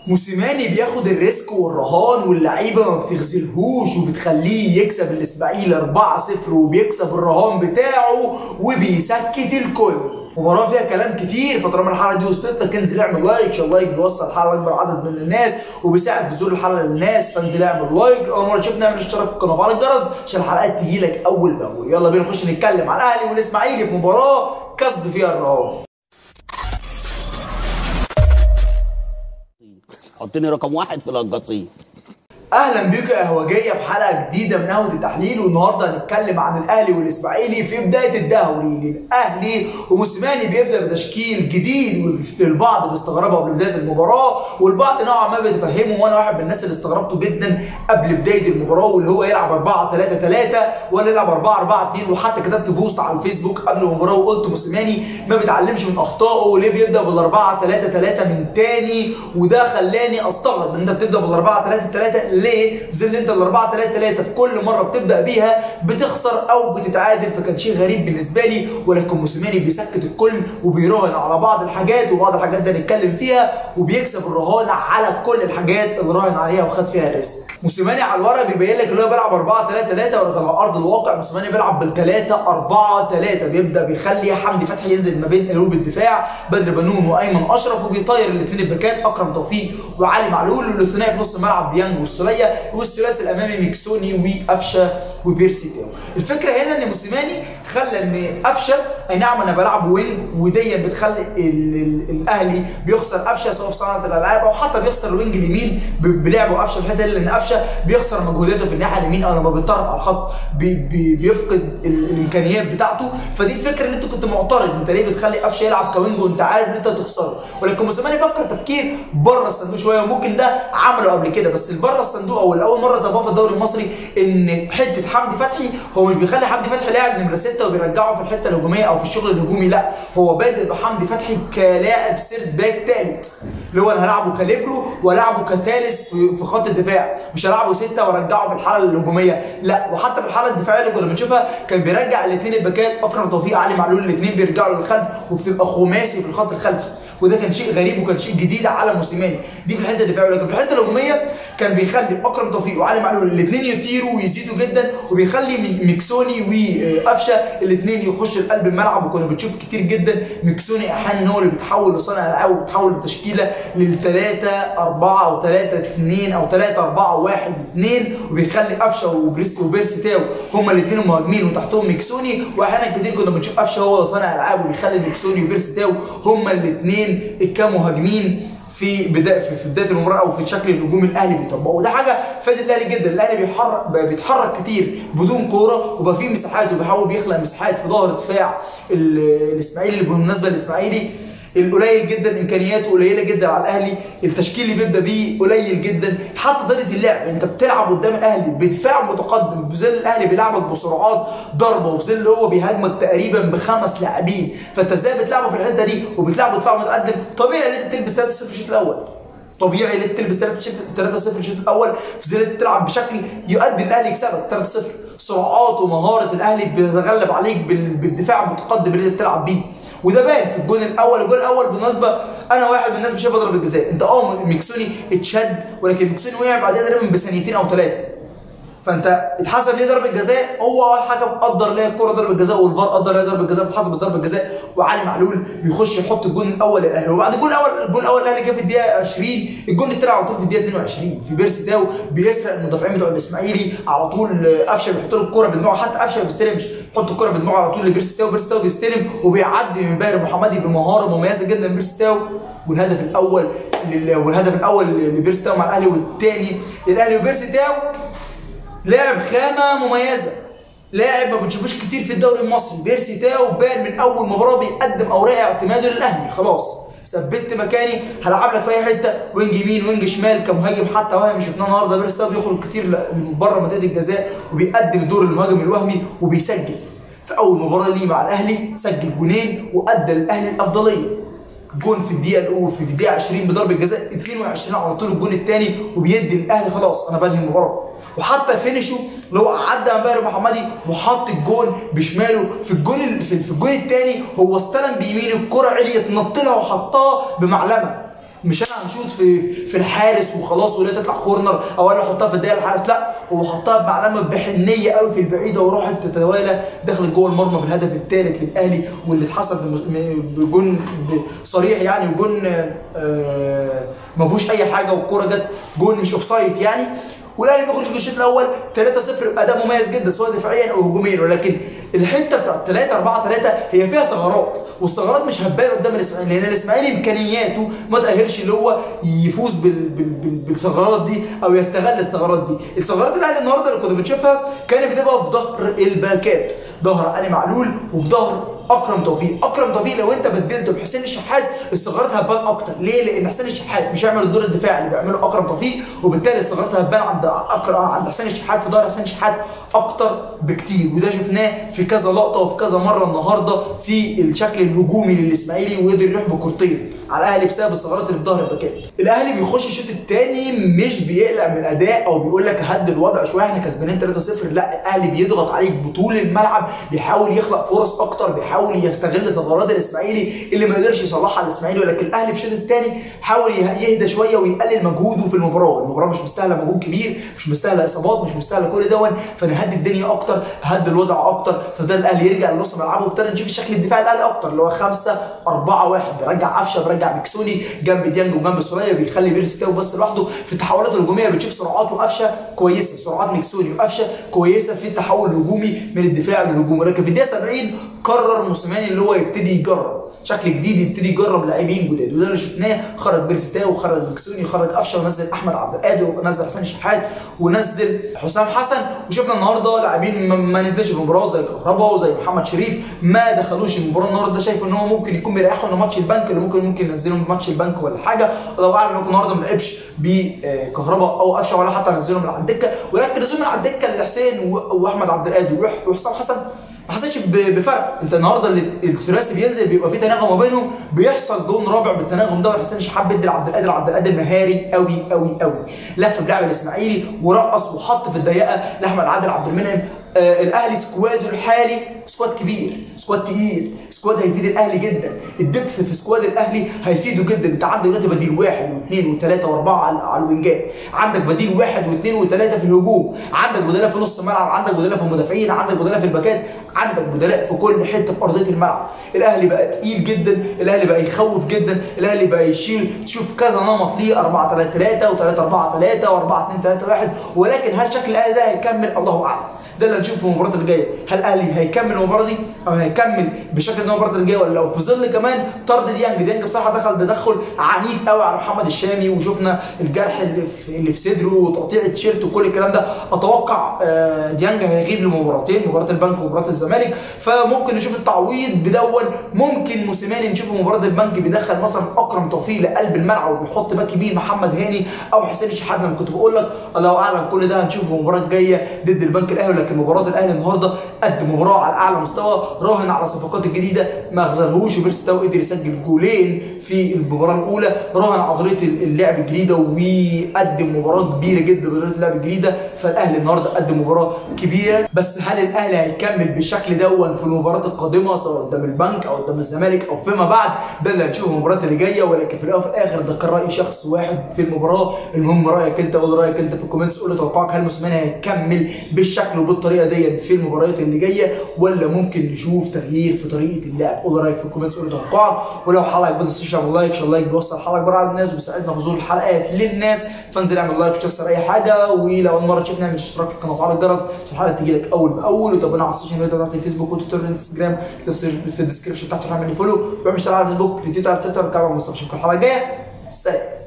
موسيماني بياخد الريسك والرهان واللعيبه ما بتغسلهوش وبتخليه يكسب الاسماعيلي 4-0 وبيكسب الرهان بتاعه وبيسكت الكل مباراة فيها كلام كتير فطالما الحلقة دي وصلت لك انزل اعمل لايك عشان اللايك بيوصل الحلقة لأكبر عدد من الناس وبيساعد في نزول الحلقة للناس فانزل اعمل لايك أول مرة تشوفنا اعمل اشتراك في القناة وفعل الجرس عشان الحلقات تجي لك أول بأول يلا بينا نخش نتكلم على الأهلي والإسماعيلي في مباراة كسب فيها الرهان حطني رقم واحد في القصيم اهلا بيكم يا قهوجيه في حلقه جديده من قهوه التحليل والنهارده هنتكلم عن الاهلي والاسماعيلي في بدايه الدوري للاهلي وموسيماني بيبدا بتشكيل جديد والبعض بيستغربها قبل بدايه المباراه والبعض نوعا ما بيتفهمه وانا واحد من الناس اللي استغربته جدا قبل بدايه المباراه واللي هو يلعب 4 3 3 ولا يلعب 4 4 2 وحتى كتبت بوست على الفيسبوك قبل المباراه وقلت موسيماني ما بيتعلمش من اخطائه ليه بيبدا بال 4 3 3 من تاني وده خلاني استغرب ان انت بتبدا بال 4 3 3 ليه؟ في ظل انت ال 4 3 3 في كل مره بتبدا بيها بتخسر او بتتعادل فكان شيء غريب بالنسبه لي ولكن موسيماني بيسكت الكل وبيراهن على بعض الحاجات وبعض الحاجات ده نتكلم فيها وبيكسب الرهان على كل الحاجات اللي راهن عليها وخد فيها الريسك. موسيماني على الورق بيبين لك اللي هو بيلعب 4 3 3 ولكن على ارض الواقع موسيماني بيلعب بال 3 4 3 بيبدا بيخلي حمدي فتحي ينزل ما بين قلوب الدفاع بدر بنون وايمن اشرف وبيطير الاثنين الباكات اكرم توفيق وعلي معلول والثنائي في نص الملعب ديانج والسوليه والثلاثي الامامي ميكسوني وقفشه وبيرسي تاو الفكره هنا ان موسيماني خلى ان قفشه اي نعم انا بلعب وينج وديا بتخلي ال ال الاهلي بيخسر قفشه سواء في صناعه الالعاب او حتى بيخسر الوينج اليمين بلعبه قفشه في الحته لان قفشه بيخسر مجهوداته في الناحيه اليمين او لما بيتطرف على الخط بي بي بيفقد ال الامكانيات بتاعته فدي الفكره اللي انت كنت معترض انت ليه بتخلي قفشه يلعب كوينج وانت عارف ان انت هتخسره ولكن موسيماني فكر تفكير بره الصندوق شويه وممكن ده عمله قبل كده بس بره الصندوق او لاول مره تبقى في الدوري المصري ان حته حمدي فتحي هو مش بيخلي حمدي فتحي لاعب نمره 6 وبيرجعه في الحته الهجوميه او في الشغل الهجومي لا هو بادئ بحمدي فتحي كلاعب سيرد باك ثالث اللي هو انا هلعبه كليبرو والعبه كثالث في, في خط الدفاع مش هلعبه 6 وارجعه في الحاله الهجوميه لا وحتى في الحاله الدفاعيه اللي كنا بنشوفها كان بيرجع الاثنين الباكات اكرم توفيق علي معلول الاثنين بيرجعوا للخلف وبتبقى خماسي في الخط الخلفي وده كان شيء غريب وكان شيء جديد على موسيماني دي في الحته الدفاعيه ولكن في الحته الهجوميه كان بيخلي اكرم توفيق وعلي معلول الاثنين يطيروا ويزيدوا جدا وبيخلي ميكسوني وقفشه الاثنين يخشوا لقلب الملعب وكنا بنشوف كتير جدا ميكسوني احيانا هو اللي بيتحول لصانع العاب وبيتحول للتشكيله للثلاثه اربعه او ثلاثه اثنين او ثلاثه اربعه واحد اثنين وبيخلي قفشه وبريس وبيرسي تاو هما الاثنين المهاجمين وتحتهم ميكسوني واحيانا كتير كنا بنشوف قفشه هو صانع العاب وبيخلي ميكسوني وبيرسي تاو هما الاثنين كمهاجمين في بدايه في بدايه المباراه او في شكل الهجوم الاهلي بيطبقه وده حاجه فادت الاهلي جدا الاهلي بيحرك بيتحرك كتير بدون كوره وبقى فيه مساحات وبيحاول بيخلق مساحات في ظهر دفاع الاسماعيلي اللي بالمناسبه الاسماعيلي القليل جدا امكانياته قليله جدا على الاهلي التشكيل اللي بيبدا بيه قليل جدا حتى طريقه اللعب انت بتلعب قدام الاهلي بدفاع متقدم في ظل الاهلي بيلعبك بسرعات ضربه وفي ظل هو بيهاجمك تقريبا بخمس لاعبين فانت ازاي بتلعبه في الحته دي وبتلعبه دفاع متقدم طبيعي ان انت تلبس 3-0 الشوط الاول طبيعي ان انت تلبس 3-0 الشوط الاول في ظل انت تلعب بشكل يؤدي الاهلي يكسبك 3-0 سرعات ومهاره الاهلي بتتغلب عليك بالدفاع المتقدم اللي انت بتلعب بيه وده باين في الجون الاول الجون الاول بالمناسبه انا واحد من الناس مش شايف ضربه جزاء انت اه ميكسوني اتشد ولكن ميكسوني وقع بعدها تقريبا بثانيتين او ثلاثه فانت اتحسب ليه ضربه جزاء هو الحكم قدر ليه الكره ضربه جزاء والفار قدر ليه ضربه جزاء فاتحسبت ضربه جزاء وعلي معلول يخش يحط الجون الاول للاهلي وبعد الجون الاول الجون الاول الاهلي جه في الدقيقه 20 الجون الثاني على طول في الدقيقه 22 في بيرسي تاو بيسرق المدافعين بتوع الاسماعيلي على طول قفشه بيحط له الكره بدماغه حتى قفشه ما بيستلمش يحط الكره بدماغه على طول لبيرسي تاو بيرسي تاو بيستلم وبيعدي من باهر محمدي بمهاره مميزه جدا بيرسي تاو والهدف الاول والهدف الاول لبيرسي تاو مع الاهلي والثاني للاهلي وبيرسي تاو لاعب خامه مميزه لاعب ما بنشوفوش كتير في الدوري المصري بيرسي تاو بان من اول مباراه بيقدم اوراق اعتماده للاهلي خلاص ثبت مكاني هلعب لك في اي حته وينج يمين وينج شمال كمهاجم حتى وهم شفناه النهارده بيرسي تاو بيخرج كتير بره منطقه الجزاء وبيقدم دور المهاجم الوهمي وبيسجل في اول مباراه ليه مع الاهلي سجل جونين وادى للاهلي الافضليه جون في الدقيقه الاولى في الدقيقه 20 بضربه جزاء 22 على طول الجون الثاني وبيدي الاهلي خلاص انا بنهي المباراه وحتى فينيشه اللي هو عدى امبارح محمدي وحط الجون بشماله في الجون في الجون الثاني هو استلم بيمينه الكره عليت نط لها وحطها بمعلمه مش انا هنشوط في في الحارس وخلاص ولا تطلع كورنر او انا احطها في الدقيقه الحارس لا هو حطها بمعلمه بحنيه قوي في البعيده وراحت تتوالى دخلت جوه المرمى في الهدف الثالث للاهلي واللي اتحسب بجون صريح يعني وجون آه ما فيهوش اي حاجه والكوره جت جون مش اوف سايد يعني والاهلي بيخرج في الشوط الاول 3-0 باداء مميز جدا سواء دفاعيا او هجوميا ولكن الحته بتاعت 3 4 3 هي فيها ثغرات والثغرات مش هتبان قدام الاسماعيلي لان الاسماعيلي امكانياته ما تاهلش اللي هو يفوز بال بال بال بالثغرات دي او يستغل الثغرات دي الثغرات الاهلي النهارده اللي كنا بنشوفها كانت بتبقى في ظهر الباكات ظهر علي معلول وفي ظهر اكرم توفيق اكرم توفيق لو انت بدلته بحسين الشحات الثغرات هتبان اكتر ليه لان حسين الشحات مش هيعمل الدور الدفاعي اللي بيعمله اكرم توفيق وبالتالي الثغرات هتبان عند اكرم عند حسين الشحات في ظهر حسين الشحات اكتر بكتير وده شفناه في كذا لقطه وفي كذا مره النهارده في الشكل الهجومي للاسماعيلي وقدر يروح بكورتين على الاهلي بسبب الثغرات اللي في ظهر الباكات الاهلي بيخش الشوط الثاني مش بيقلق من الاداء او بيقول لك هد الوضع شويه احنا كسبانين 3-0 لا الاهلي بيضغط عليك بطول الملعب بيحاول يخلق فرص اكتر بيحاول يستغل ثغرات الاسماعيلي اللي ما قدرش يصلحها الاسماعيلي ولكن الاهلي في الشوط الثاني حاول يهدى شويه ويقلل مجهوده في المباراه المباراه مش مستاهله مجهود كبير مش مستاهله اصابات مش مستاهله كل دون فنهدي الدنيا اكتر هدي الوضع اكتر فده الاهلي يرجع لنص ملعبه وابتدى نشوف الشكل الدفاعي الاهلي اكتر اللي هو 5 4 1 بيرجع قفشه بيرجع مكسوني جنب ديانج وجنب سوليه بيخلي بيرس تاو بس لوحده في التحولات الهجوميه بتشوف سرعات وقفشه كويسه سرعات مكسوني وقفشه كويسه في التحول الهجومي من الدفاع للهجوم ولكن في الدقيقه 70 قرر موسيماني اللي هو يبتدي يجرب شكل جديد يبتدي يجرب لاعبين جداد وده اللي شفناه خرج بيرستاو وخرج مكسوني خرج قفشه ونزل احمد عبد القادر ونزل حسين شحات ونزل حسام حسن وشفنا النهارده لاعبين ما نزلش في المباراه زي كهربا وزي محمد شريف ما دخلوش المباراه النهارده شايف ان هو ممكن يكون بيريحوا لماتش البنك اللي ممكن ممكن ينزلهم ماتش البنك ولا حاجه الله اعلم ممكن النهارده ما لعبش بكهربا او قفشه ولا حتى نزلهم من على الدكه ولكن نزلهم من على الدكه لحسين واحمد عبد القادر وحسام حسن ما حسيتش بفرق انت النهارده الثلاثي بينزل بيبقى في تناغم ما بينهم بيحصل جون رابع بالتناغم ده وحسين شحات بيدي لعبد القادر عبد القادر مهاري قوي قوي قوي لف بلعب الاسماعيلي ورقص وحط في الضيقه لاحمد عادل عبد المنعم آه الاهلي سكواده الحالي سكواد كبير سكواد تقيل سكواد هيفيد الاهلي جدا الدبث في سكواد الاهلي هيفيده جدا انت عندك دلوقتي بديل واحد واثنين وثلاثه واربعه على, على الوينجات عندك بديل واحد واثنين وثلاثه في الهجوم عندك بدلاء في نص الملعب عندك بدلاء في المدافعين عندك بدلاء في الباكات عندك بدلاء في كل حته في ارضيه الملعب الاهلي بقى تقيل جدا الاهلي بقى يخوف جدا الاهلي بقى يشيل تشوف كذا نمط ليه 4 3 3 و3 4 3 و4 2 3 1 ولكن هل شكل الاهلي ده هيكمل الله اعلم ده اللي هنشوفه في المباراه اللي جايه هل الاهلي هيكمل المباراه دي او هيكمل بالشكل ده المباراه اللي جايه ولا لو في ظل كمان طرد ديانج ديانج بصراحه دخل تدخل عنيف قوي على محمد الشامي وشفنا الجرح اللي في, اللي في صدره وتقطيع التيشيرت وكل الكلام ده اتوقع ديانج هيغيب لمباراتين مباراه البنك ومباراه الزمالك فممكن نشوف التعويض بدون ممكن موسيماني نشوف مباراه البنك بيدخل مثلا اكرم توفيق لقلب الملعب وبيحط باك يمين محمد هاني او حسين الشحات زي ما كنت بقول لك الله اعلم كل ده هنشوفه في المباراه الجايه ضد البنك الاهلي لكن مباراه الاهلي النهارده قدم مباراه على اعلى مستوى راهن على الصفقات الجديده ما خذلهوش وبيرس تاو قدر يسجل جولين في المباراه الاولى راهن على طريقه اللعب الجديده وقدم مباراه كبيره جدا بطريقه اللعب الجديده فالاهلي النهارده قدم مباراه كبيره بس هل الاهلي هيكمل بالشكل دون في المباراه القادمه سواء قدام البنك او قدام الزمالك او فيما بعد ده اللي هنشوفه في المباراه اللي جايه ولكن في الاول وفي الاخر ده كان راي شخص واحد في المباراه المهم رايك انت قول رايك انت في الكومنتس قول لي توقعك هل موسيماني هيكمل بالشكل وبالطريقه ديت في المباريات اللي جايه ولا ممكن نشوف تغيير في طريقه اللعب قول رايك في الكومنتس قول لي توقعك ولو حلقه ما تنساش تعمل لايك عشان اللايك بيوصل الحلقه كبيره على الناس وبيساعدنا في ظهور الحلقات للناس فانزل اعمل لايك مش تخسر اي حاجه ولو اول مره تشوفنا اعمل اشتراك في القناه وفعل الجرس عشان الحلقه تيجي لك اول باول وتابعنا على السوشيال ميديا بتاعت الفيسبوك وتويتر وانستجرام في الديسكربشن تحت اعمل لي فولو واعمل اشتراك على الفيسبوك تويتر تويتر وتابع مصطفى اشوفكم الحلقه الجايه سلام